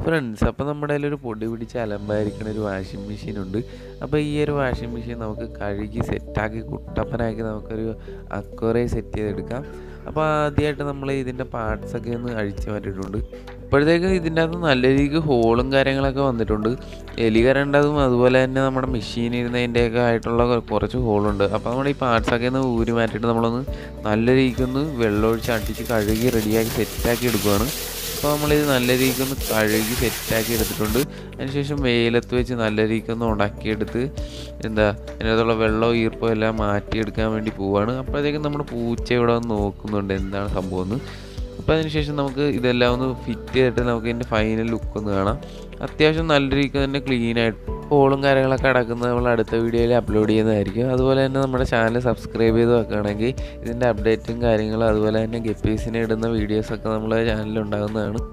friends അപ്പോൾ നമ്മുടെ കയ്യിലൊരു പൊടി പിടിച്ച് അലമ്പായിരിക്കുന്ന ഒരു വാഷിംഗ് മെഷീൻ ഉണ്ട് അപ്പോൾ ഈ ഒരു വാഷിംഗ് മെഷീൻ നമുക്ക് കഴുകി സെറ്റാക്കി കുട്ടപ്പനാക്കി നമുക്കൊരു അക്വറെ സെറ്റ് ചെയ്തെടുക്കാം അപ്പോൾ ആദ്യമായിട്ട് നമ്മൾ ഇതിൻ്റെ പാർട്സൊക്കെ ഒന്ന് അഴിച്ചു മാറ്റിയിട്ടുണ്ട് ഇപ്പോഴത്തേക്ക് ഇതിൻ്റെ അകത്ത് നല്ല രീതിക്ക് ഹോളും കാര്യങ്ങളൊക്കെ വന്നിട്ടുണ്ട് എലി കരണ്ടതും അതുപോലെ തന്നെ നമ്മുടെ മെഷീൻ ഇരുന്നതിൻ്റെയൊക്കെ ആയിട്ടുള്ള കുറച്ച് ഹോളുണ്ട് അപ്പോൾ നമ്മൾ ഈ പാർട്സൊക്കെ ഒന്ന് ഊരി മാറ്റിയിട്ട് നമ്മളൊന്ന് നല്ല രീതിക്കൊന്ന് വെള്ളമൊഴിച്ച് അടിച്ച് കഴുകി റെഡിയാക്കി സെറ്റാക്കി എടുക്കുകയാണ് അപ്പോൾ നമ്മളിത് നല്ല രീതിക്കൊന്ന് കഴുകി സെറ്റാക്കി എടുത്തിട്ടുണ്ട് അതിനുശേഷം വെയിലത്ത് വെച്ച് നല്ല രീതിക്കൊന്ന് ഉണക്കിയെടുത്ത് എന്താ അതിനകത്തുള്ള വെള്ളവും ഈർപ്പവും എല്ലാം മാറ്റിയെടുക്കാൻ വേണ്ടി പോവാണ് അപ്പോഴത്തേക്കും നമ്മുടെ പൂച്ച ഇവിടെ വന്ന് നോക്കുന്നുണ്ട് എന്താണ് സംഭവം എന്ന് അപ്പോൾ അതിനുശേഷം നമുക്ക് ഇതെല്ലാം ഒന്ന് ഫിറ്റ് ചെയ്തിട്ട് നമുക്ക് ഇതിൻ്റെ ഫൈനൽ ലുക്ക് ഒന്ന് കാണാം അത്യാവശ്യം നല്ല രീതിക്ക് തന്നെ ക്ലീൻ ആയിട്ട് ഹോളും കാര്യങ്ങളൊക്കെ അടക്കുന്നത് നമ്മൾ അടുത്ത വീഡിയോയിൽ അപ്ലോഡ് ചെയ്യുന്നതായിരിക്കും അതുപോലെ തന്നെ നമ്മുടെ ചാനൽ സബ്സ്ക്രൈബ് ചെയ്ത് വെക്കുകയാണെങ്കിൽ ഇതിൻ്റെ അപ്ഡേറ്റും കാര്യങ്ങളും അതുപോലെ തന്നെ ഗപ്പീസിനെ ഇടുന്ന വീഡിയോസൊക്കെ നമ്മുടെ ചാനലിൽ ഉണ്ടാകുന്നതാണ്